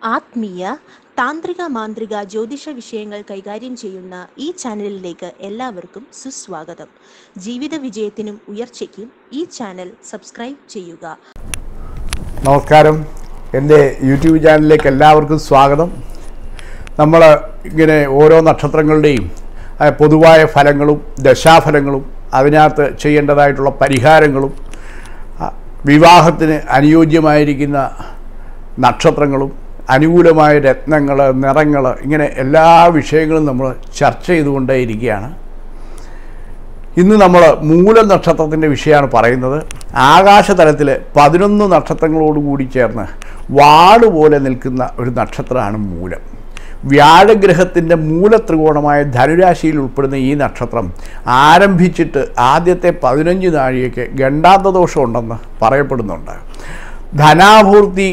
ആത്മീയ താന്ത്രിക മാന്ത്രിക ജ്യോതിഷ വിഷയങ്ങൾ കൈകാര്യം ചെയ്യുന്ന ഈ ചാനലിലേക്ക് എല്ലാവർക്കും സുസ്വാഗതം ജീവിത വിജയത്തിനും ഉയർച്ചയ്ക്കും ഈ ചാനൽ സബ്സ്ക്രൈബ് ചെയ്യുക നമസ്കാരം എൻ്റെ യൂട്യൂബ് ചാനലിലേക്ക് എല്ലാവർക്കും സ്വാഗതം നമ്മൾ ഇങ്ങനെ ഓരോ നക്ഷത്രങ്ങളുടെയും ആ, പൊതുവായ ഫലങ്ങളും ദശാഫലങ്ങളും അതിനകത്ത് ചെയ്യേണ്ടതായിട്ടുള്ള പരിഹാരങ്ങളും ആ, വിവാഹത്തിന് അനുയോജ്യമായിരിക്കുന്ന നക്ഷത്രങ്ങളും അനുകൂലമായ രത്നങ്ങൾ നിറങ്ങൾ ഇങ്ങനെ എല്ലാ വിഷയങ്ങളും നമ്മൾ ചർച്ച ചെയ്തുകൊണ്ടേയിരിക്കുകയാണ് ഇന്ന് നമ്മൾ മൂല നക്ഷത്രത്തിൻ്റെ വിഷയമാണ് പറയുന്നത് ആകാശതലത്തിൽ പതിനൊന്ന് നക്ഷത്രങ്ങളോടുകൂടി ചേർന്ന് വാട് പോലെ നിൽക്കുന്ന ഒരു നക്ഷത്രമാണ് മൂലം വ്യാഴഗ്രഹത്തിൻ്റെ മൂലത്രികോണമായ ധനുരാശിയിൽ ഉൾപ്പെടുന്ന ഈ നക്ഷത്രം ആരംഭിച്ചിട്ട് ആദ്യത്തെ പതിനഞ്ച് നാഴികയ്ക്ക് ഗണ്ടാന്തദോഷം ഉണ്ടെന്ന് പറയപ്പെടുന്നുണ്ട് ധനാഭൂർത്തി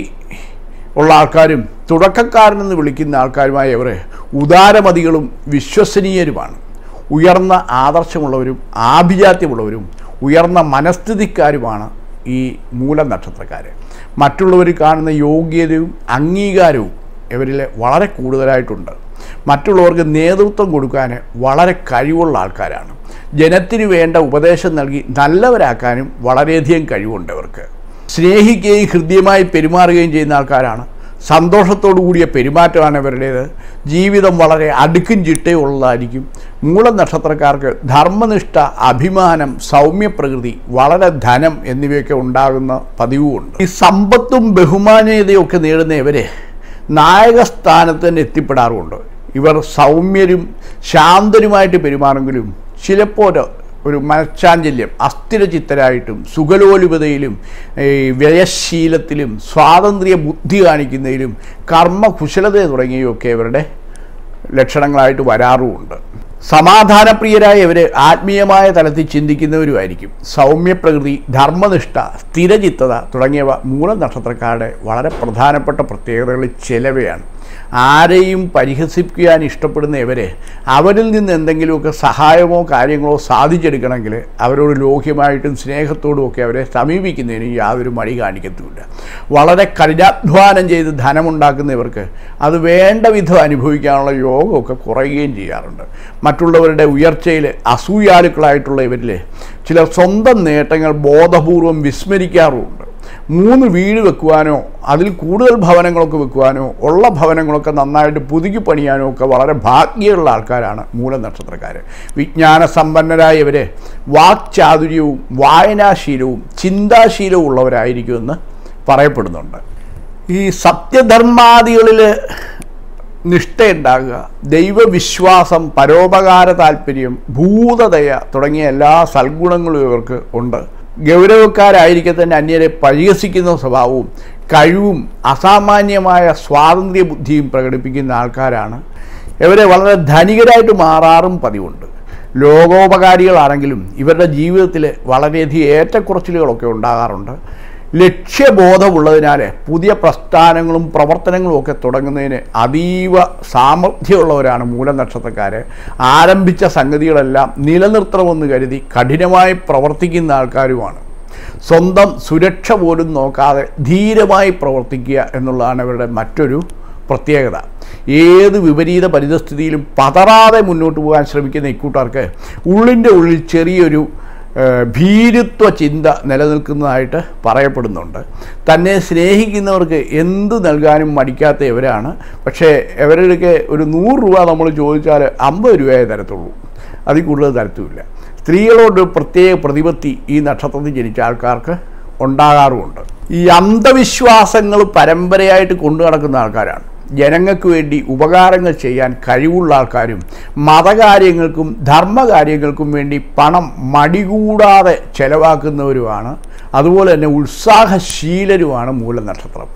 ഉള്ള ആൾക്കാരും തുടക്കക്കാരനെന്ന് വിളിക്കുന്ന ആൾക്കാരുമായ ഇവർ ഉദാരമതികളും വിശ്വസനീയരുമാണ് ഉയർന്ന ആദർശമുള്ളവരും ആഭിജാത്യമുള്ളവരും ഉയർന്ന മനസ്ഥിതിക്കാരുമാണ് ഈ മൂല നക്ഷത്രക്കാർ മറ്റുള്ളവർ കാണുന്ന യോഗ്യതയും അംഗീകാരവും ഇവരിൽ വളരെ കൂടുതലായിട്ടുണ്ട് മറ്റുള്ളവർക്ക് നേതൃത്വം കൊടുക്കാൻ വളരെ കഴിവുള്ള ആൾക്കാരാണ് ജനത്തിന് വേണ്ട ഉപദേശം നൽകി നല്ലവരാക്കാനും വളരെയധികം കഴിവുണ്ട് ഇവർക്ക് സ്നേഹിക്കുകയും ഹൃദ്യമായി പെരുമാറുകയും ചെയ്യുന്ന ആൾക്കാരാണ് സന്തോഷത്തോടു കൂടിയ പെരുമാറ്റമാണ് ഇവരുടേത് ജീവിതം വളരെ അടുക്കും ചിട്ടയുള്ളതായിരിക്കും മൂല നക്ഷത്രക്കാർക്ക് ധർമ്മനിഷ്ഠ അഭിമാനം സൗമ്യപ്രകൃതി വളരെ ധനം എന്നിവയൊക്കെ ഉണ്ടാകുന്ന പതിവുമുണ്ട് ഈ സമ്പത്തും ബഹുമാനീയതയും ഒക്കെ നേടുന്ന ഇവരെ നായകസ്ഥാനത്ത് തന്നെ എത്തിപ്പെടാറുമുണ്ട് ഇവർ സൗമ്യരും ശാന്തരുമായിട്ട് പെരുമാറെങ്കിലും ചിലപ്പോൾ ഒരു മനഃശാഞ്ചല്യം അസ്ഥിരചിത്തരായിട്ടും സുഖലോലുപതയിലും ഈ വ്യയശീലത്തിലും സ്വാതന്ത്ര്യ ബുദ്ധി കാണിക്കുന്നതിലും കർമ്മകുശലത തുടങ്ങിയവയൊക്കെ ഇവരുടെ ലക്ഷണങ്ങളായിട്ട് വരാറുമുണ്ട് സമാധാനപ്രിയരായ ഇവർ ആത്മീയമായ തലത്തിൽ ചിന്തിക്കുന്നവരുമായിരിക്കും സൗമ്യപ്രകൃതി ധർമ്മനിഷ്ഠ സ്ഥിരചിത്തത തുടങ്ങിയവ മൂല നക്ഷത്രക്കാരുടെ വളരെ പ്രധാനപ്പെട്ട പ്രത്യേകതകളിൽ ചിലവയാണ് ആരെയും പരിഹസിക്കാൻ ഇഷ്ടപ്പെടുന്ന ഇവരെ അവരിൽ നിന്ന് എന്തെങ്കിലുമൊക്കെ സഹായമോ കാര്യങ്ങളോ സാധിച്ചെടുക്കണമെങ്കിൽ അവരോട് ലോഹ്യമായിട്ടും സ്നേഹത്തോടും ഒക്കെ അവരെ സമീപിക്കുന്നതിന് യാതൊരു മടി കാണിക്കത്തുമില്ല വളരെ കഠിനാധ്വാനം ചെയ്ത് ധനമുണ്ടാക്കുന്ന ഇവർക്ക് അത് വേണ്ട വിധം അനുഭവിക്കാനുള്ള യോഗമൊക്കെ കുറയുകയും ചെയ്യാറുണ്ട് മറ്റുള്ളവരുടെ ഉയർച്ചയിൽ അസൂയാലുക്കളായിട്ടുള്ള ഇവരിൽ ചിലർ സ്വന്തം നേട്ടങ്ങൾ ബോധപൂർവം വിസ്മരിക്കാറുമുണ്ട് മൂന്ന് വീട് വെക്കുവാനോ അതിൽ കൂടുതൽ ഭവനങ്ങളൊക്കെ വെക്കുവാനോ ഉള്ള ഭവനങ്ങളൊക്കെ നന്നായിട്ട് പുതുക്കി പണിയാനോ ഒക്കെ വളരെ ഭാഗ്യമുള്ള ആൾക്കാരാണ് മൂലനക്ഷത്രക്കാർ വിജ്ഞാന സമ്പന്നരായ ഇവർ വാക്ചാതുര്യവും വായനാശീലവും ചിന്താശീലവും ഉള്ളവരായിരിക്കുമെന്ന് പറയപ്പെടുന്നുണ്ട് ഈ സത്യധർമാദികളിൽ നിഷ്ഠയുണ്ടാകുക ദൈവവിശ്വാസം പരോപകാര താല്പര്യം ഭൂതദയ തുടങ്ങിയ എല്ലാ സൽഗുണങ്ങളും ഇവർക്ക് ഉണ്ട് ഗൗരവക്കാരായിരിക്കെ തന്നെ അന്യരെ പരിഹസിക്കുന്ന സ്വഭാവവും കഴിവും അസാമാന്യമായ സ്വാതന്ത്ര്യ ബുദ്ധിയും പ്രകടിപ്പിക്കുന്ന ആൾക്കാരാണ് ഇവരെ വളരെ ധനികരായിട്ട് മാറാറും പതിവുണ്ട് ലോകോപകാരികളാണെങ്കിലും ഇവരുടെ ജീവിതത്തിൽ വളരെയധികം ഏറ്റക്കുറച്ചിലുകളൊക്കെ ഉണ്ടാകാറുണ്ട് ലക്ഷ്യബോധമുള്ളതിനാൽ പുതിയ പ്രസ്ഥാനങ്ങളും പ്രവർത്തനങ്ങളും ഒക്കെ തുടങ്ങുന്നതിന് അതീവ സാമർഥ്യമുള്ളവരാണ് മൂലനക്ഷത്രക്കാർ ആരംഭിച്ച സംഗതികളെല്ലാം നിലനിർത്തണമെന്ന് കരുതി കഠിനമായി പ്രവർത്തിക്കുന്ന ആൾക്കാരുമാണ് സ്വന്തം സുരക്ഷ പോലും നോക്കാതെ ധീരമായി പ്രവർത്തിക്കുക എന്നുള്ളതാണ് ഇവരുടെ മറ്റൊരു പ്രത്യേകത ഏത് വിപരീത പരിതസ്ഥിതിയിലും പതറാതെ മുന്നോട്ട് പോകാൻ ശ്രമിക്കുന്ന ഇക്കൂട്ടർക്ക് ഉള്ളിൻ്റെ ഉള്ളിൽ ചെറിയൊരു ഏഹ്, ഭീരുത്വ ചിന്ത നിലനിൽക്കുന്നതായിട്ട് പറയപ്പെടുന്നുണ്ട് തന്നെ സ്നേഹിക്കുന്നവർക്ക് എന്ത് നൽകാനും മടിക്കാത്ത ഇവരാണ് പക്ഷേ ഇവരുടെയൊക്കെ ഒരു നൂറ് രൂപ നമ്മൾ ചോദിച്ചാൽ അമ്പത് രൂപയെ തരത്തുള്ളൂ അതിൽ കൂടുതൽ തരത്തുമില്ല സ്ത്രീകളോട് പ്രത്യേക പ്രതിപത്തി ഈ നക്ഷത്രത്തിൽ ജനിച്ച ആൾക്കാർക്ക് ഉണ്ടാകാറുമുണ്ട് ഈ അന്ധവിശ്വാസങ്ങൾ പരമ്പരയായിട്ട് കൊണ്ടു നടക്കുന്ന ആൾക്കാരാണ് ജനങ്ങൾക്ക് വേണ്ടി ഉപകാരങ്ങൾ ചെയ്യാൻ കഴിവുള്ള ആൾക്കാരും മതകാര്യങ്ങൾക്കും ധർമ്മകാര്യങ്ങൾക്കും വേണ്ടി പണം മടികൂടാതെ ചെലവാക്കുന്നവരുമാണ് അതുപോലെ തന്നെ ഉത്സാഹശീലരുമാണ് മൂലനക്ഷത്രം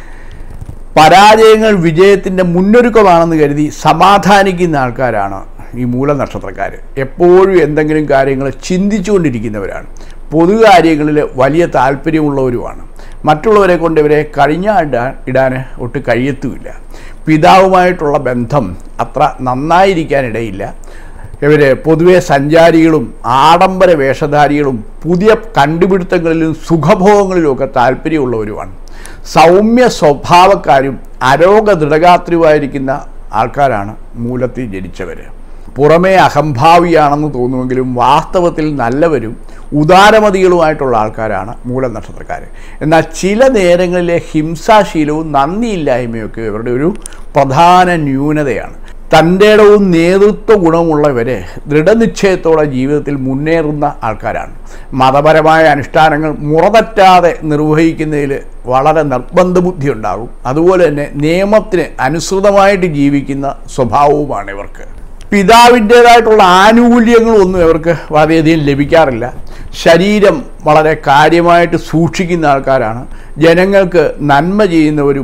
പരാജയങ്ങൾ വിജയത്തിൻ്റെ മുന്നൊരുക്കമാണെന്ന് കരുതി സമാധാനിക്കുന്ന ആൾക്കാരാണ് ഈ മൂലനക്ഷത്രക്കാർ എപ്പോഴും എന്തെങ്കിലും കാര്യങ്ങൾ ചിന്തിച്ചുകൊണ്ടിരിക്കുന്നവരാണ് പൊതുകാര്യങ്ങളിൽ വലിയ താല്പര്യമുള്ളവരുമാണ് മറ്റുള്ളവരെ കൊണ്ട് ഇവരെ കഴിഞ്ഞാടാൻ ഇടാൻ ഒട്ട് കഴിയത്തുമില്ല പിതാവുമായിട്ടുള്ള ബന്ധം അത്ര നന്നായിരിക്കാനിടയില്ല ഇവർ പൊതുവെ സഞ്ചാരികളും ആഡംബര വേഷധാരികളും പുതിയ കണ്ടുപിടുത്തങ്ങളിലും സുഖഭോഗങ്ങളിലും ഒക്കെ താല്പര്യമുള്ളവരുമാണ് സൗമ്യ സ്വഭാവക്കാരും അരോഗ ദൃഢഗാത്രിയുമായിരിക്കുന്ന ആൾക്കാരാണ് മൂലത്തിൽ ജനിച്ചവർ പുറമേ അഹംഭാവിയാണെന്ന് തോന്നുമെങ്കിലും വാസ്തവത്തിൽ നല്ലവരും ഉദാരമതികളുമായിട്ടുള്ള ആൾക്കാരാണ് മൂലം നക്ഷത്രക്കാർ എന്നാൽ ചില നേരങ്ങളിലെ ഹിംസാശീലവും നന്ദിയില്ലായ്മയൊക്കെ ഇവരുടെ ഒരു പ്രധാന ന്യൂനതയാണ് തൻ്റെ ഇടവും നേതൃത്വ ഗുണമുള്ളവരെ ദൃഢനിശ്ചയത്തോടെ ജീവിതത്തിൽ മുന്നേറുന്ന ആൾക്കാരാണ് മതപരമായ അനുഷ്ഠാനങ്ങൾ മുറതറ്റാതെ നിർവഹിക്കുന്നതിൽ വളരെ നിർബന്ധ ബുദ്ധി ഉണ്ടാകും അതുപോലെ തന്നെ നിയമത്തിന് അനുസൃതമായിട്ട് ജീവിക്കുന്ന സ്വഭാവവുമാണ് ഇവർക്ക് പിതാവിൻ്റേതായിട്ടുള്ള ആനുകൂല്യങ്ങളൊന്നും ഇവർക്ക് വളരെയധികം ലഭിക്കാറില്ല ശരീരം വളരെ കാര്യമായിട്ട് സൂക്ഷിക്കുന്ന ആൾക്കാരാണ് ജനങ്ങൾക്ക് നന്മ ചെയ്യുന്നവരും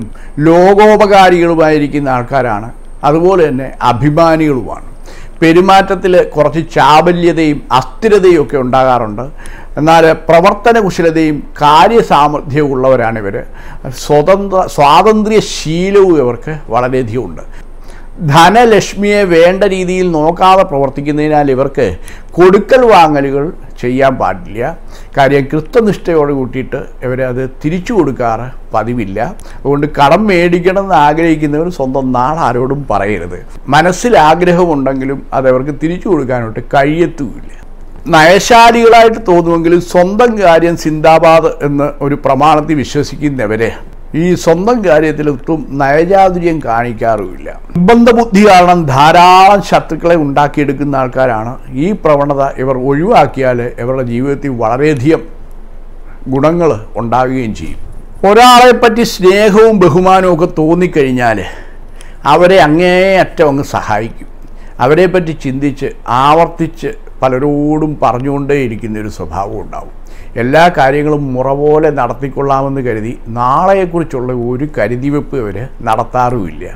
ലോകോപകാരികളുമായിരിക്കുന്ന ആൾക്കാരാണ് അതുപോലെ തന്നെ അഭിമാനികളുമാണ് പെരുമാറ്റത്തിൽ കുറച്ച് ചാബല്യതയും അസ്ഥിരതയും ഒക്കെ ഉണ്ടാകാറുണ്ട് എന്നാൽ പ്രവർത്തന കുശലതയും കാര്യസാമർഥ്യവും ഉള്ളവരാണ് ഇവർ സ്വതന്ത്ര സ്വാതന്ത്ര്യ ശീലവും ഇവർക്ക് വളരെയധികം ഉണ്ട് ധനലക്ഷ്മിയെ വേണ്ട രീതിയിൽ നോക്കാതെ പ്രവർത്തിക്കുന്നതിനാൽ ഇവർക്ക് കൊടുക്കൽ വാങ്ങലുകൾ ചെയ്യാൻ പാടില്ല കാര്യം കൃത്യനിഷ്ഠയോട് കൂട്ടിയിട്ട് ഇവർ അത് തിരിച്ചു കൊടുക്കാറ് പതിവില്ല അതുകൊണ്ട് കടം മേടിക്കണമെന്ന് ആഗ്രഹിക്കുന്നവർ സ്വന്തം നാൾ ആരോടും പറയരുത് മനസ്സിൽ ആഗ്രഹമുണ്ടെങ്കിലും അത് അവർക്ക് തിരിച്ചു കൊടുക്കാനായിട്ട് കഴിയത്തുമില്ല നയശാലികളായിട്ട് തോന്നുമെങ്കിലും സ്വന്തം കാര്യം സിന്ദാബാദ് എന്ന് ഒരു പ്രമാണത്തിൽ വിശ്വസിക്കുന്നവരെ ഈ സ്വന്തം കാര്യത്തിൽ ഒട്ടും നയചാതുര്യം കാണിക്കാറുമില്ല നിർബന്ധ ബുദ്ധി കാരണം ധാരാളം ശത്രുക്കളെ ഉണ്ടാക്കിയെടുക്കുന്ന ആൾക്കാരാണ് ഈ പ്രവണത ഇവർ ഒഴിവാക്കിയാൽ ഇവരുടെ ജീവിതത്തിൽ വളരെയധികം ഗുണങ്ങൾ ഉണ്ടാകുകയും ചെയ്യും ഒരാളെ പറ്റി സ്നേഹവും ബഹുമാനവും ഒക്കെ തോന്നിക്കഴിഞ്ഞാൽ അവരെ അങ്ങേയറ്റം അങ്ങ് സഹായിക്കും അവരെപ്പറ്റി ചിന്തിച്ച് ആവർത്തിച്ച് പലരോടും പറഞ്ഞുകൊണ്ടേയിരിക്കുന്ന ഒരു സ്വഭാവം ഉണ്ടാവും എല്ലാ കാര്യങ്ങളും മുറ പോലെ നടത്തിക്കൊള്ളാമെന്ന് കരുതി നാളെയെക്കുറിച്ചുള്ള ഒരു കരുതിവെപ്പ് ഇവർ നടത്താറുമില്ല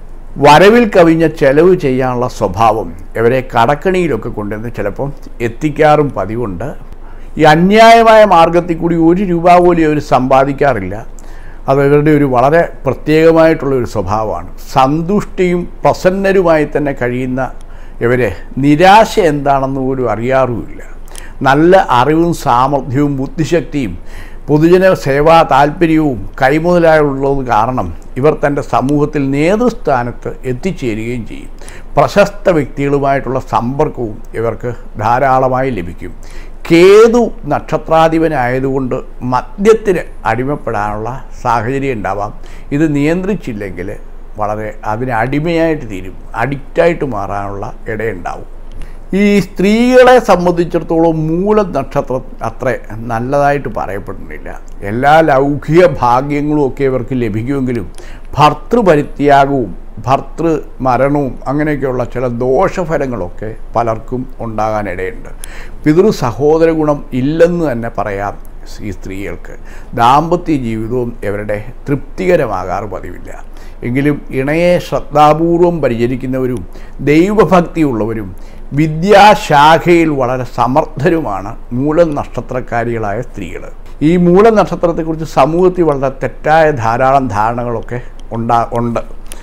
വരവിൽ കവിഞ്ഞ ചെലവ് ചെയ്യാനുള്ള സ്വഭാവം ഇവരെ കടക്കണിയിലൊക്കെ കൊണ്ടുവന്ന് ചിലപ്പം എത്തിക്കാറും പതിവുണ്ട് ഈ അന്യായമായ മാർഗത്തിൽ കൂടി ഒരു രൂപ പോലും അവർ സമ്പാദിക്കാറില്ല അത് ഇവരുടെ ഒരു വളരെ പ്രത്യേകമായിട്ടുള്ള ഒരു സ്വഭാവമാണ് സന്തുഷ്ടിയും പ്രസന്നരുമായി തന്നെ കഴിയുന്ന ഇവരെ നിരാശ എന്താണെന്ന് പോലും അറിയാറുമില്ല നല്ല അറിവും സാമർഥ്യവും ബുദ്ധിശക്തിയും പൊതുജന സേവാ താല്പര്യവും കൈമുതലായുള്ളത് കാരണം ഇവർ തൻ്റെ സമൂഹത്തിൽ നേതൃസ്ഥാനത്ത് എത്തിച്ചേരുകയും ചെയ്യും പ്രശസ്ത വ്യക്തികളുമായിട്ടുള്ള സമ്പർക്കവും ഇവർക്ക് ധാരാളമായി ലഭിക്കും കേതു നക്ഷത്രാധിപനായതുകൊണ്ട് മദ്യത്തിന് അടിമപ്പെടാനുള്ള സാഹചര്യം ഉണ്ടാവാം ഇത് നിയന്ത്രിച്ചില്ലെങ്കിൽ വളരെ അതിന് അടിമയായിട്ട് തീരും അഡിക്റ്റായിട്ട് മാറാനുള്ള ഇടയുണ്ടാവും ഈ സ്ത്രീകളെ സംബന്ധിച്ചിടത്തോളം മൂല നക്ഷത്രം അത്ര നല്ലതായിട്ട് പറയപ്പെടുന്നില്ല എല്ലാ ലൗകിക ഭാഗ്യങ്ങളും ഒക്കെ ഇവർക്ക് ലഭിക്കുമെങ്കിലും ഭർത്തൃപരിത്യാഗവും ഭർത്തൃ മരണവും അങ്ങനെയൊക്കെയുള്ള ചില ദോഷഫലങ്ങളൊക്കെ പലർക്കും ഉണ്ടാകാനിടയുണ്ട് പിതൃ സഹോദര ഗുണം ഇല്ലെന്ന് തന്നെ പറയാം ഈ സ്ത്രീകൾക്ക് ദാമ്പത്യ ജീവിതവും ഇവരുടെ തൃപ്തികരമാകാറ് പതിവില്ല എങ്കിലും ഇണയെ ശ്രദ്ധാപൂർവം പരിചരിക്കുന്നവരും ദൈവഭക്തിയുള്ളവരും വിദ്യാശാഖയിൽ വളരെ സമർത്ഥരുമാണ് മൂലം നക്ഷത്രക്കാരികളായ സ്ത്രീകൾ ഈ മൂലം നക്ഷത്രത്തെക്കുറിച്ച് സമൂഹത്തിൽ വളരെ തെറ്റായ ധാരാളം ധാരണകളൊക്കെ ഉണ്ടാ ഉണ്ട്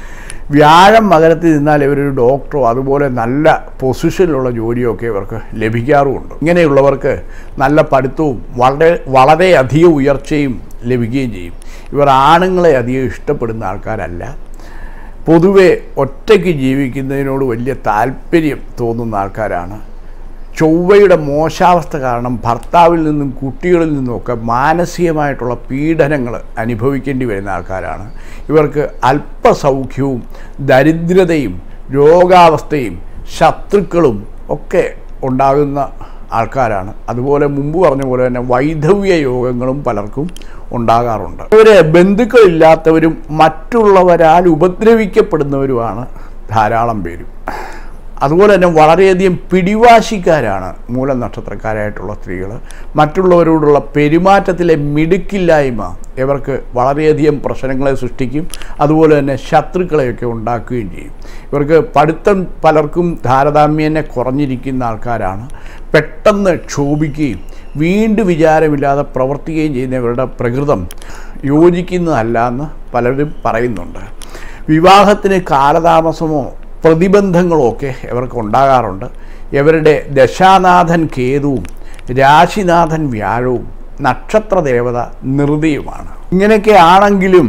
വ്യാഴം മകരത്തിൽ നിന്നാൽ ഇവരൊരു ഡോക്ടറോ അതുപോലെ നല്ല പൊസിഷനിലുള്ള ജോലിയോ ഒക്കെ ഇവർക്ക് ലഭിക്കാറുമുണ്ട് ഇങ്ങനെയുള്ളവർക്ക് നല്ല പഠിത്തവും വളരെ വളരെയധികം ഉയർച്ചയും ലഭിക്കുകയും ചെയ്യും ഇവർ ആണുങ്ങളെ അധികം ഇഷ്ടപ്പെടുന്ന ആൾക്കാരല്ല പൊതുവെ ഒറ്റയ്ക്ക് ജീവിക്കുന്നതിനോട് വലിയ താല്പര്യം തോന്നുന്ന ആൾക്കാരാണ് ചൊവ്വയുടെ മോശാവസ്ഥ കാരണം ഭർത്താവിൽ നിന്നും കുട്ടികളിൽ നിന്നുമൊക്കെ മാനസികമായിട്ടുള്ള പീഡനങ്ങൾ അനുഭവിക്കേണ്ടി വരുന്ന ആൾക്കാരാണ് ഇവർക്ക് അല്പസൗഖ്യവും ദരിദ്രതയും രോഗാവസ്ഥയും ശത്രുക്കളും ഒക്കെ ഉണ്ടാകുന്ന ആൾക്കാരാണ് അതുപോലെ മുമ്പ് പറഞ്ഞ പോലെ തന്നെ വൈധവ്യ യോഗങ്ങളും പലർക്കും ഉണ്ടാകാറുണ്ട് ഇവര് ബന്ധുക്കളില്ലാത്തവരും മറ്റുള്ളവരാൽ ഉപദ്രവിക്കപ്പെടുന്നവരുമാണ് ധാരാളം പേരും അതുപോലെ തന്നെ വളരെയധികം പിടിവാശിക്കാരാണ് മൂല നക്ഷത്രക്കാരായിട്ടുള്ള സ്ത്രീകൾ മറ്റുള്ളവരോടുള്ള പെരുമാറ്റത്തിലെ മിടുക്കില്ലായ്മ ഇവർക്ക് വളരെയധികം പ്രശ്നങ്ങളെ സൃഷ്ടിക്കും അതുപോലെ തന്നെ ശത്രുക്കളെയൊക്കെ ഉണ്ടാക്കുകയും ചെയ്യും ഇവർക്ക് പഠിത്തം പലർക്കും താരതമ്യേന കുറഞ്ഞിരിക്കുന്ന ആൾക്കാരാണ് പെട്ടെന്ന് ക്ഷോഭിക്കുകയും വീണ്ടും വിചാരമില്ലാതെ പ്രവർത്തിക്കുകയും ചെയ്യുന്ന ഇവരുടെ പ്രകൃതം യോജിക്കുന്നതല്ല എന്ന് പലരും പറയുന്നുണ്ട് വിവാഹത്തിന് കാലതാമസമോ പ്രതിബന്ധങ്ങളോ ഒക്കെ ഇവർക്ക് ഉണ്ടാകാറുണ്ട് ഇവരുടെ ദശാനാഥൻ കേതുവും രാശിനാഥൻ വ്യാഴവും നക്ഷത്ര ദേവത നിർദ്ദിയുമാണ് ഇങ്ങനെയൊക്കെ ആണെങ്കിലും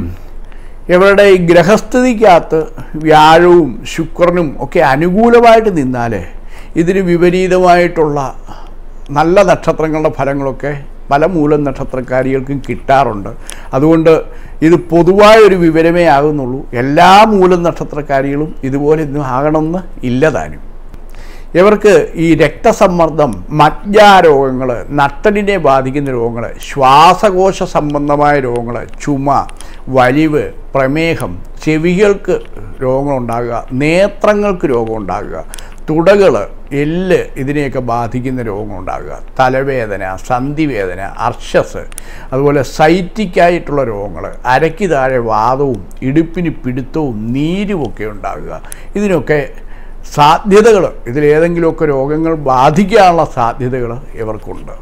ഇവരുടെ ഈ ഗ്രഹസ്ഥിതിക്കകത്ത് വ്യാഴവും ശുക്രനും ഒക്കെ അനുകൂലമായിട്ട് നിന്നാൽ ഇതിന് വിപരീതമായിട്ടുള്ള നല്ല നക്ഷത്രങ്ങളുടെ ഫലങ്ങളൊക്കെ പല മൂലം നക്ഷത്രക്കാരികൾക്കും കിട്ടാറുണ്ട് അതുകൊണ്ട് ഇത് പൊതുവായൊരു വിവരമേ ആകുന്നുള്ളൂ എല്ലാ മൂലം നക്ഷത്രക്കാരികളും ഇതുപോലെ ഒന്നും ആകണമെന്ന് ഇല്ലതാനും ഇവർക്ക് ഈ രക്തസമ്മർദ്ദം മജ്ജാരോഗങ്ങൾ നട്ടലിനെ ബാധിക്കുന്ന രോഗങ്ങൾ ശ്വാസകോശ സംബന്ധമായ രോഗങ്ങൾ ചുമ വലിവ് പ്രമേഹം ചെവികൾക്ക് രോഗങ്ങളുണ്ടാകുക നേത്രങ്ങൾക്ക് രോഗമുണ്ടാകുക തുടകൾ എല്ല് ഇതിനെയൊക്കെ ബാധിക്കുന്ന രോഗങ്ങളുണ്ടാകുക തലവേദന സന്ധിവേദന അർശസ് അതുപോലെ സൈറ്റിക്കായിട്ടുള്ള രോഗങ്ങൾ അരയ്ക്ക് താഴെ വാദവും ഇടുപ്പിന് പിടുത്തവും നീരുമൊക്കെ ഉണ്ടാകുക ഇതിനൊക്കെ സാധ്യതകൾ ഇതിലേതെങ്കിലുമൊക്കെ രോഗങ്ങൾ ബാധിക്കാനുള്ള സാധ്യതകൾ ഇവർക്കുണ്ട്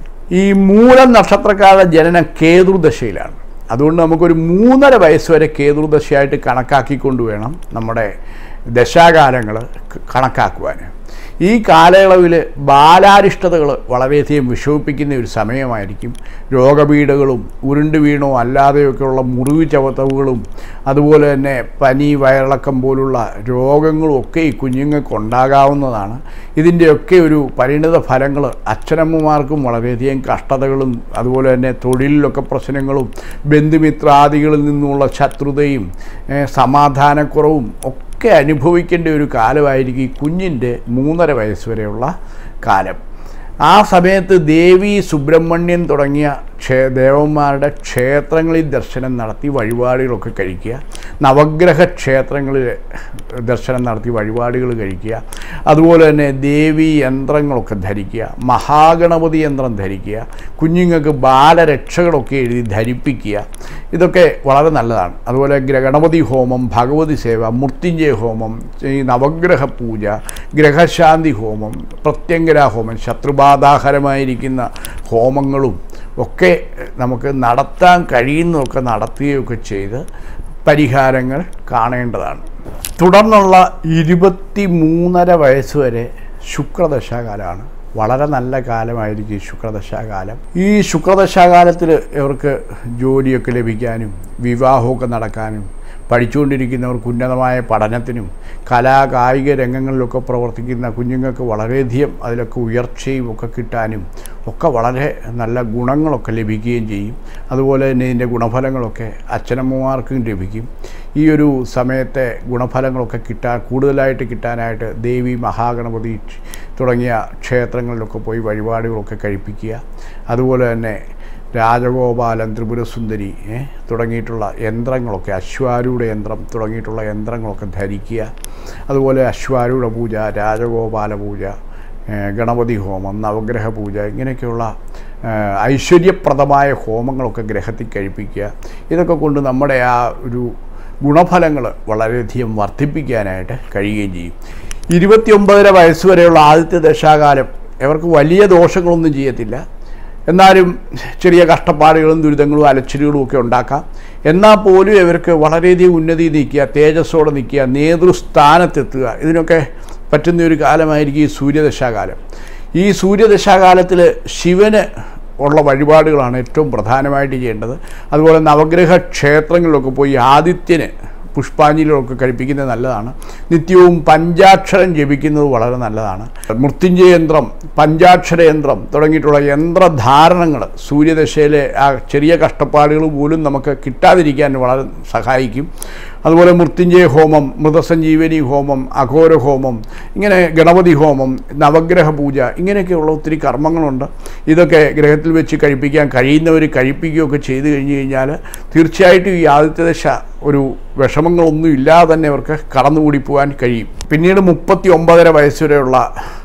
ഈ മൂലം നക്ഷത്രക്കാരുടെ ജനനം കേതുർദശയിലാണ് അതുകൊണ്ട് നമുക്കൊരു മൂന്നര വയസ്സ് വരെ കേതുർദശയായിട്ട് കണക്കാക്കിക്കൊണ്ട് വേണം നമ്മുടെ ദശാകാലങ്ങൾ കണക്കാക്കുവാൻ ഈ കാലയളവിൽ ബാലാരിഷ്ടതകൾ വളരെയധികം വിഷമിപ്പിക്കുന്ന ഒരു സമയമായിരിക്കും രോഗപീഠകളും ഉരുണ്ട് വീണോ അല്ലാതെയൊക്കെയുള്ള മുറിവ് ചവത്തവുകളും അതുപോലെ തന്നെ പനി വയറിളക്കം പോലുള്ള രോഗങ്ങളും ഒക്കെ ഈ കുഞ്ഞുങ്ങൾക്ക് ഉണ്ടാകാവുന്നതാണ് ഇതിൻ്റെയൊക്കെ ഒരു പരിണിത ഫലങ്ങൾ അച്ഛനമ്മമാർക്കും വളരെയധികം കഷ്ടതകളും അതുപോലെ തന്നെ തൊഴിലിലൊക്കെ പ്രശ്നങ്ങളും ബന്ധുമിത്രാദികളിൽ നിന്നുള്ള ശത്രുതയും ഏഹ്, സമാധാനക്കുറവും ഒക്കെ അനുഭവിക്കേണ്ട ഒരു കാലമായിരിക്കും ഈ കുഞ്ഞിൻ്റെ മൂന്നര വയസ്സ് വരെയുള്ള കാലം ആ സമയത്ത് ദേവി സുബ്രഹ്മണ്യൻ തുടങ്ങിയ ക്ഷേ ദേവന്മാരുടെ ക്ഷേത്രങ്ങളിൽ ദർശനം നടത്തി വഴിപാടുകളൊക്കെ കഴിക്കുക നവഗ്രഹ ക്ഷേത്രങ്ങളിൽ ദർശനം നടത്തി വഴിപാടുകൾ കഴിക്കുക അതുപോലെ തന്നെ ദേവി യന്ത്രങ്ങളൊക്കെ ധരിക്കുക മഹാഗണപതി യന്ത്രം ധരിക്കുക കുഞ്ഞുങ്ങൾക്ക് ബാലരക്ഷകളൊക്കെ എഴുതി ധരിപ്പിക്കുക ഇതൊക്കെ വളരെ നല്ലതാണ് അതുപോലെ ഗ്ര- ഗണപതി ഹോമം ഭഗവതി സേവ മൃത്യുഞ്ജയ ഹോമം ഈ നവഗ്രഹ പൂജ ഗ്രഹശാന്തി ഹോമം പ്രത്യങ്കര ഹോമം ശത്രുബാധാഹരമായിരിക്കുന്ന ഹോമങ്ങളും ഒക്കെ നമുക്ക് നടത്താൻ കഴിയുന്നതൊക്കെ നടത്തുകയൊക്കെ ചെയ്ത് പരിഹാരങ്ങൾ കാണേണ്ടതാണ് തുടർന്നുള്ള ഇരുപത്തി മൂന്നര വയസ്സ് വരെ ശുക്രദശാകാലമാണ് വളരെ നല്ല കാലമായിരിക്കും ഈ ശുക്രദശാകാലം ഈ ശുക്രദശാകാലത്തിൽ ഇവർക്ക് ജോലിയൊക്കെ ലഭിക്കാനും വിവാഹമൊക്കെ നടക്കാനും പഠിച്ചുകൊണ്ടിരിക്കുന്നവർക്ക് ഉന്നതമായ പഠനത്തിനും കലാ കായിക രംഗങ്ങളിലൊക്കെ പ്രവർത്തിക്കുന്ന കുഞ്ഞുങ്ങൾക്ക് വളരെയധികം അതിലൊക്കെ ഉയർച്ചയും ഒക്കെ കിട്ടാനും ഒക്കെ വളരെ നല്ല ഗുണങ്ങളൊക്കെ ലഭിക്കുകയും ചെയ്യും അതുപോലെ തന്നെ ഇതിൻ്റെ ഗുണഫലങ്ങളൊക്കെ അച്ഛനമ്മമാർക്കും ലഭിക്കും ഈ ഒരു സമയത്തെ ഗുണഫലങ്ങളൊക്കെ കിട്ടാൻ കൂടുതലായിട്ട് കിട്ടാനായിട്ട് ദേവി മഹാഗണപതി തുടങ്ങിയ ക്ഷേത്രങ്ങളിലൊക്കെ പോയി വഴിപാടുകളൊക്കെ കഴിപ്പിക്കുക അതുപോലെ തന്നെ രാജഗോപാലൻ ത്രിപുരസുന്ദരി ഏ, തുടങ്ങിയിട്ടുള്ള യന്ത്രങ്ങളൊക്കെ അശ്വാരൂഢ യന്ത്രം തുടങ്ങിയിട്ടുള്ള യന്ത്രങ്ങളൊക്കെ ധരിക്കുക അതുപോലെ അശ്വാരൂഢ പൂജ രാജഗോപാല പൂജ ഏ, ഗണപതി ഹോമം നവഗ്രഹ പൂജ ഇങ്ങനെയൊക്കെയുള്ള ഏ, ഐശ്വര്യപ്രദമായ ഹോമങ്ങളൊക്കെ ഗ്രഹത്തിൽ കഴിപ്പിക്കുക ഇതൊക്കെ കൊണ്ട് നമ്മുടെ ആ ഒരു ഗുണഫലങ്ങൾ വളരെയധികം വർദ്ധിപ്പിക്കാനായിട്ട് കഴിയുകയും ചെയ്യും ഇരുപത്തിയൊമ്പതര വയസ്സ് വരെയുള്ള ആദ്യത്തെ ദശാകാലം ഇവർക്ക് വലിയ ദോഷങ്ങളൊന്നും ചെയ്യത്തില്ല എന്നാലും ചെറിയ കഷ്ടപ്പാടുകളും ദുരിതങ്ങളും അലച്ചിലുകളും ഒക്കെ ഉണ്ടാക്കാം എന്നാൽ പോലും ഇവർക്ക് വളരെയധികം ഉന്നതി നിൽക്കുക തേജസ്സോടെ നിൽക്കുക നേതൃസ്ഥാനത്തെത്തുക ഇതിനൊക്കെ പറ്റുന്ന ഒരു കാലമായിരിക്കും ഈ സൂര്യദശാകാലം ഈ സൂര്യദശാകാലത്തിൽ ശിവന് ഉള്ള വഴിപാടുകളാണ് ഏറ്റവും പ്രധാനമായിട്ട് ചെയ്യേണ്ടത് അതുപോലെ നവഗ്രഹ ക്ഷേത്രങ്ങളിലൊക്കെ പോയി ആദിത്യന് പുഷ്പാഞ്ജലികളൊക്കെ കഴിപ്പിക്കുന്നത് നല്ലതാണ് നിത്യവും പഞ്ചാക്ഷരം ജപിക്കുന്നത് വളരെ നല്ലതാണ് മൃത്യുഞ്ജയ യന്ത്രം പഞ്ചാക്ഷര യന്ത്രം തുടങ്ങിയിട്ടുള്ള യന്ത്രധാരണങ്ങൾ സൂര്യദശയിലെ ആ ചെറിയ കഷ്ടപ്പാടുകൾ പോലും നമുക്ക് കിട്ടാതിരിക്കാൻ വളരെ സഹായിക്കും അതുപോലെ മൃത്യുഞ്ജയ ഹോമം മൃതസഞ്ജീവനി ഹോമം അഘോര ഹോമം ഇങ്ങനെ ഗണപതി ഹോമം നവഗ്രഹ പൂജ ഇങ്ങനെയൊക്കെയുള്ള ഒത്തിരി കർമ്മങ്ങളുണ്ട് ഇതൊക്കെ ഗ്രഹത്തിൽ വെച്ച് കഴിപ്പിക്കാൻ കഴിയുന്നവർ കഴിപ്പിക്കുകയൊക്കെ ചെയ്തു കഴിഞ്ഞ് കഴിഞ്ഞാൽ തീർച്ചയായിട്ടും ഈ ആദിത്യ ദശ ഒരു വിഷമങ്ങളൊന്നും ഇല്ലാതെ തന്നെ അവർക്ക് കടന്നുകൂടി പോകാൻ കഴിയും പിന്നീട് മുപ്പത്തി ഒമ്പതര വയസ്സുവരെയുള്ള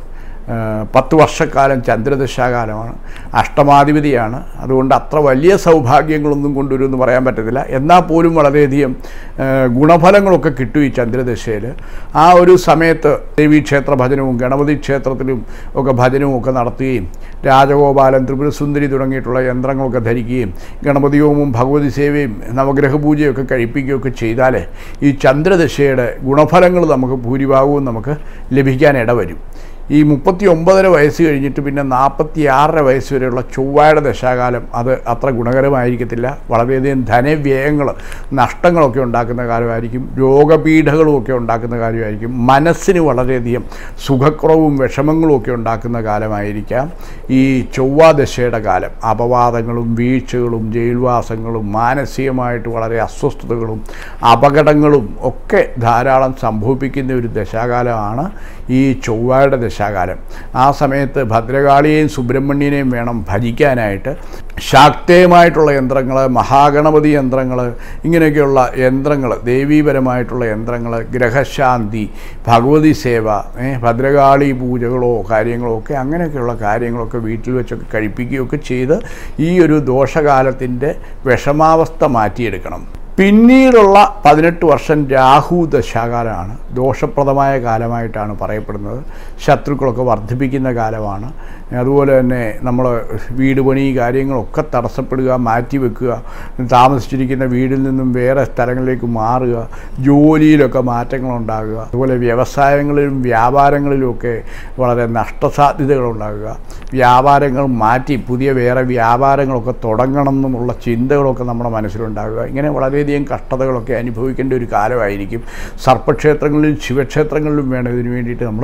ആ, പത്ത് വർഷക്കാലം ചന്ദ്രദശാകാലമാണ് അഷ്ടമാധിപതിയാണ് അതുകൊണ്ട് അത്ര വലിയ സൗഭാഗ്യങ്ങളൊന്നും കൊണ്ടുവരുമെന്ന് പറയാൻ പറ്റത്തില്ല എന്നാൽ പോലും വളരെയധികം ആ, ഗുണഫലങ്ങളൊക്കെ കിട്ടും ഈ ചന്ദ്രദശയിൽ ആ ഒരു സമയത്ത് ദേവീക്ഷേത്ര ഭജനവും ഗണപതി ക്ഷേത്രത്തിലും ഒക്കെ ഭജനവും ഒക്കെ നടത്തുകയും രാജഗോപാലൻ ത്രിപുരസുന്ദരി തുടങ്ങിയിട്ടുള്ള യന്ത്രങ്ങളൊക്കെ ധരിക്കുകയും ഗണപതി ഹോമവും ഭഗവതി സേവയും നവഗ്രഹ പൂജയൊക്കെ കഴിപ്പിക്കുകയൊക്കെ ചെയ്താൽ ഈ ചന്ദ്രദശയുടെ ഗുണഫലങ്ങൾ നമുക്ക് ഭൂരിഭാഗവും നമുക്ക് ലഭിക്കാൻ ഇടവരും ഈ മുപ്പത്തി ഒമ്പതര വയസ്സ് കഴിഞ്ഞിട്ട് പിന്നെ നാൽപ്പത്തി ആറര വയസ്സ് വരെയുള്ള ചൊവ്വയുടെ ദശാകാലം അത് അത്ര ഗുണകരമായിരിക്കത്തില്ല വളരെയധികം ധനവ്യയങ്ങൾ നഷ്ടങ്ങളൊക്കെ ഉണ്ടാക്കുന്ന കാലമായിരിക്കും രോഗപീഠകളും ഒക്കെ ഉണ്ടാക്കുന്ന കാര്യമായിരിക്കും മനസ്സിന് വളരെയധികം സുഖക്കുറവും വിഷമങ്ങളും ഒക്കെ ഉണ്ടാക്കുന്ന കാലമായിരിക്കാം ഈ ചൊവ്വാദശയുടെ കാലം അപവാദങ്ങളും വീഴ്ചകളും ജയിൽവാസങ്ങളും മാനസികമായിട്ട് വളരെ അസ്വസ്ഥതകളും അപകടങ്ങളും ഒക്കെ ധാരാളം സംഭവിപ്പിക്കുന്ന ഒരു ദശാകാലമാണ് ഈ ചൊവ്വയുടെ ദശാകാലം ആ സമയത്ത് ഭദ്രകാളിയെയും സുബ്രഹ്മണ്യനെയും വേണം ഭജിക്കാനായിട്ട് ശാക്തേയമായിട്ടുള്ള യന്ത്രങ്ങൾ മഹാഗണപതി യന്ത്രങ്ങൾ ഇങ്ങനെയൊക്കെയുള്ള യന്ത്രങ്ങൾ ദേവീപരമായിട്ടുള്ള യന്ത്രങ്ങൾ ഗ്രഹശാന്തി ഭഗവതി സേവ ഏ, ഭദ്രകാളി പൂജകളോ കാര്യങ്ങളോ ഒക്കെ അങ്ങനെയൊക്കെയുള്ള കാര്യങ്ങളൊക്കെ വീട്ടിൽ വെച്ചൊക്കെ കഴിപ്പിക്കുകയൊക്കെ ചെയ്ത് ഈ ഒരു ദോഷകാലത്തിൻ്റെ വിഷമാവസ്ഥ മാറ്റിയെടുക്കണം പിന്നീടുള്ള പതിനെട്ട് വർഷം രാഹു ദശാകാലമാണ് ദോഷപ്രദമായ കാലമായിട്ടാണ് പറയപ്പെടുന്നത് ശത്രുക്കളൊക്കെ വർദ്ധിപ്പിക്കുന്ന കാലമാണ് അതുപോലെ തന്നെ നമ്മൾ വീട് പണി കാര്യങ്ങളൊക്കെ തടസ്സപ്പെടുക മാറ്റിവെക്കുക താമസിച്ചിരിക്കുന്ന വീടിൽ നിന്നും വേറെ സ്ഥലങ്ങളിലേക്ക് മാറുക ജോലിയിലൊക്കെ മാറ്റങ്ങളുണ്ടാകുക അതുപോലെ വ്യവസായങ്ങളിലും വ്യാപാരങ്ങളിലുമൊക്കെ വളരെ നഷ്ടസാധ്യതകളുണ്ടാകുക വ്യാപാരങ്ങൾ മാറ്റി പുതിയ വേറെ വ്യാപാരങ്ങളൊക്കെ തുടങ്ങണം എന്നുമുള്ള ചിന്തകളൊക്കെ നമ്മുടെ മനസ്സിലുണ്ടാകുക ഇങ്ങനെ വളരെയധികം കഷ്ടതകളൊക്കെ അനുഭവിക്കേണ്ട ഒരു കാലമായിരിക്കും സർപ്പക്ഷേത്രങ്ങളിലും ശിവക്ഷേത്രങ്ങളിലും വേണം ഇതിനു വേണ്ടിയിട്ട് നമ്മൾ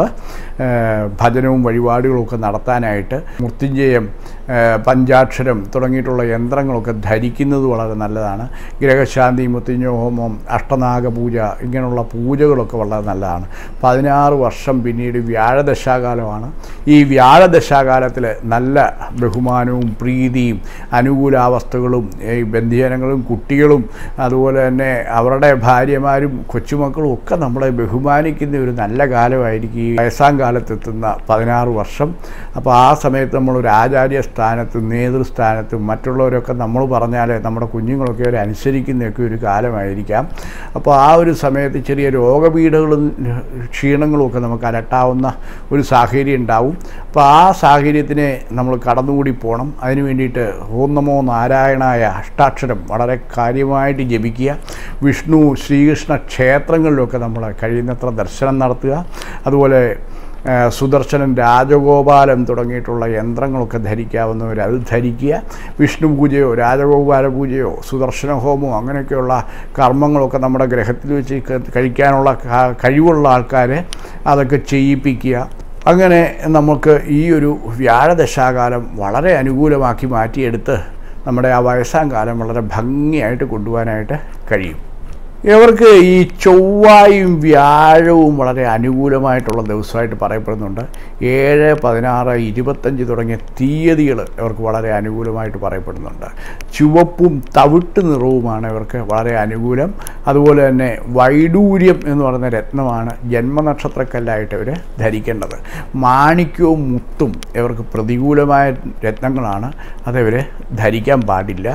ഭജനവും വഴിപാടുകളും ഒക്കെ നടത്താനായിട്ട് മൃത്യുഞ്ജയം ഏഹ് പഞ്ചാക്ഷരം തുടങ്ങിയിട്ടുള്ള യന്ത്രങ്ങളൊക്കെ ധരിക്കുന്നത് വളരെ നല്ലതാണ് ഗ്രഹശാന്തി മൃത്യുഞ്ജയ ഹോമം അഷ്ടനാഗ പൂജ ഇങ്ങനെയുള്ള പൂജകളൊക്കെ വളരെ നല്ലതാണ് പതിനാറ് വർഷം പിന്നീട് വ്യാഴദശാകാലമാണ് ഈ വ്യാഴദശാകാലത്തിൽ നല്ല ബഹുമാനവും പ്രീതിയും അനുകൂലാവസ്ഥകളും ഈ ബന്ധുജനങ്ങളും കുട്ടികളും അതുപോലെ തന്നെ അവരുടെ ഭാര്യമാരും കൊച്ചുമക്കളും ഒക്കെ നമ്മളെ ബഹുമാനിക്കുന്ന ഒരു നല്ല കാലമായിരിക്കും ഈ വയസ്സാം കാലത്തെത്തുന്ന പതിനാറ് വർഷം അപ്പോൾ ആ സമയത്ത് നമ്മളൊരു ആചാര്യ സ്ഥാനത്തും നേതൃസ്ഥാനത്തും മറ്റുള്ളവരൊക്കെ നമ്മൾ പറഞ്ഞാൽ നമ്മുടെ കുഞ്ഞുങ്ങളൊക്കെ ഒരു അനുസരിക്കുന്നതൊക്കെ ഒരു കാലമായിരിക്കാം അപ്പോൾ ആ ഒരു സമയത്ത് ചെറിയ രോഗപീഠകളും ക്ഷീണങ്ങളും ഒക്കെ നമുക്ക് അലട്ടാവുന്ന ഒരു സാഹചര്യം ഉണ്ടാവും അപ്പോൾ ആ സാഹചര്യത്തിനെ നമ്മൾ കടന്നുകൂടി പോകണം അതിന് വേണ്ടിയിട്ട് ഓം നമോ നാരായണായ അഷ്ടാക്ഷരം വളരെ കാര്യമായിട്ട് ജപിക്കുക വിഷ്ണു ശ്രീകൃഷ്ണ ക്ഷേത്രങ്ങളിലൊക്കെ നമ്മൾ കഴിയുന്നത്ര ദർശനം നടത്തുക അതുപോലെ ആ, സുദർശനം രാജഗോപാലം തുടങ്ങിയിട്ടുള്ള യന്ത്രങ്ങളൊക്കെ ധരിക്കാവുന്നവർ അത് ധരിക്കുക വിഷ്ണു പൂജയോ രാജഗോപാല പൂജയോ സുദർശന ഹോമോ അങ്ങനെയൊക്കെയുള്ള കർമ്മങ്ങളൊക്കെ നമ്മുടെ ഗ്രഹത്തിൽ വെച്ച് ക- കഴിക്കാനുള്ള ക- കഴിവുള്ള ആൾക്കാരെ അതൊക്കെ ചെയ്യിപ്പിക്കുക അങ്ങനെ നമുക്ക് ഈ ഒരു വ്യാഴദശാകാലം വളരെ അനുകൂലമാക്കി മാറ്റിയെടുത്ത് നമ്മുടെ ആ വയസ്സാം കാലം വളരെ ഭംഗിയായിട്ട് കൊണ്ടുപോകാനായിട്ട് കഴിയും ഇവർക്ക് ഈ ചൊവ്വായും വ്യാഴവും വളരെ അനുകൂലമായിട്ടുള്ള ദിവസമായിട്ട് പറയപ്പെടുന്നുണ്ട് ഏഴ് പതിനാറ് ഇരുപത്തഞ്ച് തുടങ്ങിയ തീയതികൾ ഇവർക്ക് വളരെ അനുകൂലമായിട്ട് പറയപ്പെടുന്നുണ്ട് ചുവപ്പും തവിട്ട് നിറവുമാണ് ഇവർക്ക് വളരെ അനുകൂലം അതുപോലെ തന്നെ വൈഡൂര്യം എന്ന് പറയുന്ന രത്നമാണ് ജന്മനക്ഷത്രക്കല്ലായിട്ട് ഇവർ ധരിക്കേണ്ടത് മാണിക്യവും മുത്തും ഇവർക്ക് പ്രതികൂലമായ രത്നങ്ങളാണ് അതിവർ ധരിക്കാൻ പാടില്ല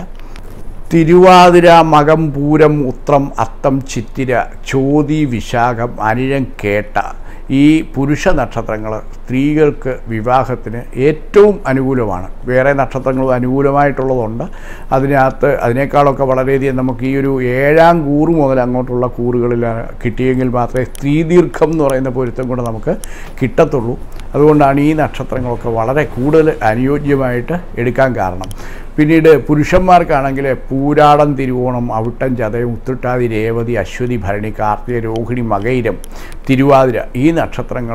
തിരുവാതിര മകം പൂരം ഉത്രം അത്തം ചിത്തിര ചോതി വിശാഖം അനിഴം കേട്ട ഈ പുരുഷ നക്ഷത്രങ്ങൾ സ്ത്രീകൾക്ക് വിവാഹത്തിന് ഏറ്റവും അനുകൂലമാണ് വേറെ നക്ഷത്രങ്ങളും അനുകൂലമായിട്ടുള്ളതുണ്ട് അതിനകത്ത് അതിനേക്കാളൊക്കെ വളരെയധികം നമുക്ക് ഈ ഒരു ഏഴാം കൂറ് മുതൽ അങ്ങോട്ടുള്ള കൂറുകളിൽ കിട്ടിയെങ്കിൽ മാത്രമേ സ്ത്രീദീർഘം എന്ന് പറയുന്ന പൊരുത്തം കൂടെ നമുക്ക് കിട്ടത്തുള്ളൂ അതുകൊണ്ടാണ് ഈ നക്ഷത്രങ്ങളൊക്കെ വളരെ കൂടുതൽ അനുയോജ്യമായിട്ട് എടുക്കാൻ കാരണം പിന്നീട് പുരുഷന്മാർക്കാണെങ്കിൽ പൂരാടം തിരുവോണം അവിട്ടം ചതയം ഉത്തിട്ടാതി രേവതി അശ്വതി ഭരണി കാർത്തിക രോഹിണി മകയിരം തിരുവാതിര ഈ നക്ഷത്രങ്ങൾ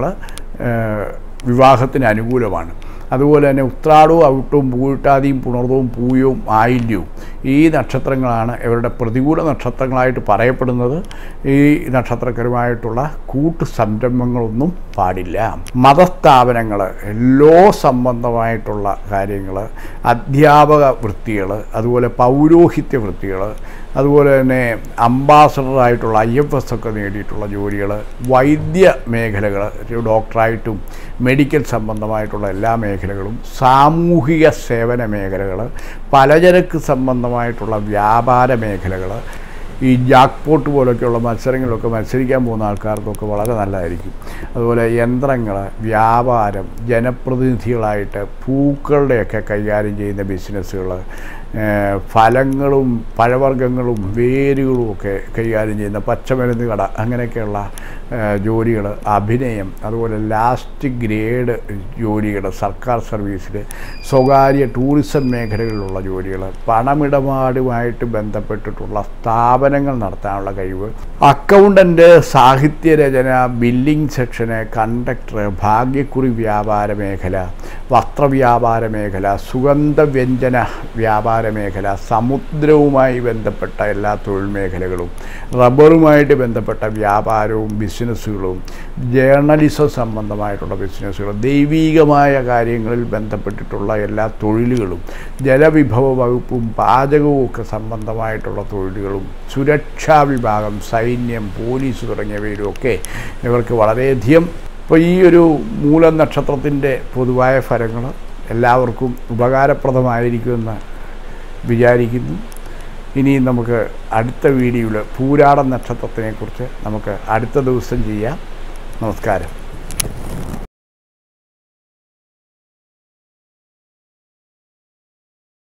വിവാഹത്തിന് അനുകൂലമാണ് അതുപോലെ തന്നെ ഉത്രാടവും അവിട്ടവും പൂട്ടാതിയും പുണർതവും പൂയവും ആയില്യവും ഈ നക്ഷത്രങ്ങളാണ് ഇവരുടെ പ്രതികൂല നക്ഷത്രങ്ങളായിട്ട് പറയപ്പെടുന്നത് ഈ നക്ഷത്രക്കരുമായിട്ടുള്ള കൂട്ടു സംരംഭങ്ങളൊന്നും പാടില്ല മതസ്ഥാപനങ്ങൾ ലോ സംബന്ധമായിട്ടുള്ള കാര്യങ്ങൾ അധ്യാപക വൃത്തികൾ അതുപോലെ പൗരോഹിത്യ വൃത്തികൾ അതുപോലെ തന്നെ അംബാസഡറായിട്ടുള്ള ഐ എഫ് എസ് ഒക്കെ നേടിയിട്ടുള്ള ജോലികൾ വൈദ്യ മേഖലകൾ ഡോക്ടറായിട്ടും മെഡിക്കൽ സംബന്ധമായിട്ടുള്ള എല്ലാ മേഖലകളും സാമൂഹിക സേവന മേഖലകൾ പലചരക്ക് സംബന്ധമായിട്ടുള്ള വ്യാപാര മേഖലകൾ ഈ ജാക്ക്പോട്ട് പോലൊക്കെയുള്ള മത്സരങ്ങളിലൊക്കെ മത്സരിക്കാൻ പോകുന്ന ആൾക്കാർക്കൊക്കെ വളരെ നല്ലതായിരിക്കും അതുപോലെ യന്ത്രങ്ങൾ വ്യാപാരം ജനപ്രതിനിധികളായിട്ട് പൂക്കളുടെയൊക്കെ കൈകാര്യം ചെയ്യുന്ന ബിസിനസ്സുകൾ ഫലങ്ങളും പഴവർഗ്ഗങ്ങളും വേരുകളും ഒക്കെ കൈകാര്യം ചെയ്യുന്ന പച്ചമരുന്ന് കട അങ്ങനെയൊക്കെയുള്ള ജോലികൾ അഭിനയം അതുപോലെ ലാസ്റ്റ് ഗ്രേഡ് ജോലികൾ സർക്കാർ സർവീസിൽ സ്വകാര്യ ടൂറിസം മേഖലകളിലുള്ള ജോലികൾ പണമിടപാടുമായിട്ട് ബന്ധപ്പെട്ടിട്ടുള്ള സ്ഥാപനങ്ങൾ നടത്താനുള്ള കഴിവ് അക്കൗണ്ടൻ്റ് സാഹിത്യരചന ബില്ലിംഗ് സെക്ഷന് കണ്ടക്ടർ ഭാഗ്യക്കുറി വ്യാപാര മേഖല വസ്ത്രവ്യാപാര മേഖല സുഗന്ധവ്യഞ്ജന വ്യാപാര മേഖല സമുദ്രവുമായി ബന്ധപ്പെട്ട എല്ലാ തൊഴിൽ മേഖലകളും റബ്ബറുമായിട്ട് ബന്ധപ്പെട്ട വ്യാപാരവും ബിസിനസ്സുകളും ജേർണലിസം സംബന്ധമായിട്ടുള്ള ബിസിനസ്സുകളും ദൈവീകമായ കാര്യങ്ങളിൽ ബന്ധപ്പെട്ടിട്ടുള്ള എല്ലാ തൊഴിലുകളും ജലവിഭവ വകുപ്പും പാചകവും ഒക്കെ സംബന്ധമായിട്ടുള്ള തൊഴിലുകളും സുരക്ഷാ വിഭാഗം സൈന്യം പോലീസ് തുടങ്ങിയവയിലുമൊക്കെ ഇവർക്ക് വളരെയധികം ഇപ്പോൾ ഈ ഒരു മൂലം നക്ഷത്രത്തിൻ്റെ പൊതുവായ ഫലങ്ങൾ എല്ലാവർക്കും ഉപകാരപ്രദമായിരിക്കുമെന്ന് വിചാരിക്കുന്നു ഇനി നമുക്ക് അടുത്ത വീഡിയോയിൽ പൂരാട നക്ഷത്രത്തിനെക്കുറിച്ച് നമുക്ക് അടുത്ത ദിവസം ചെയ്യാം നമസ്കാരം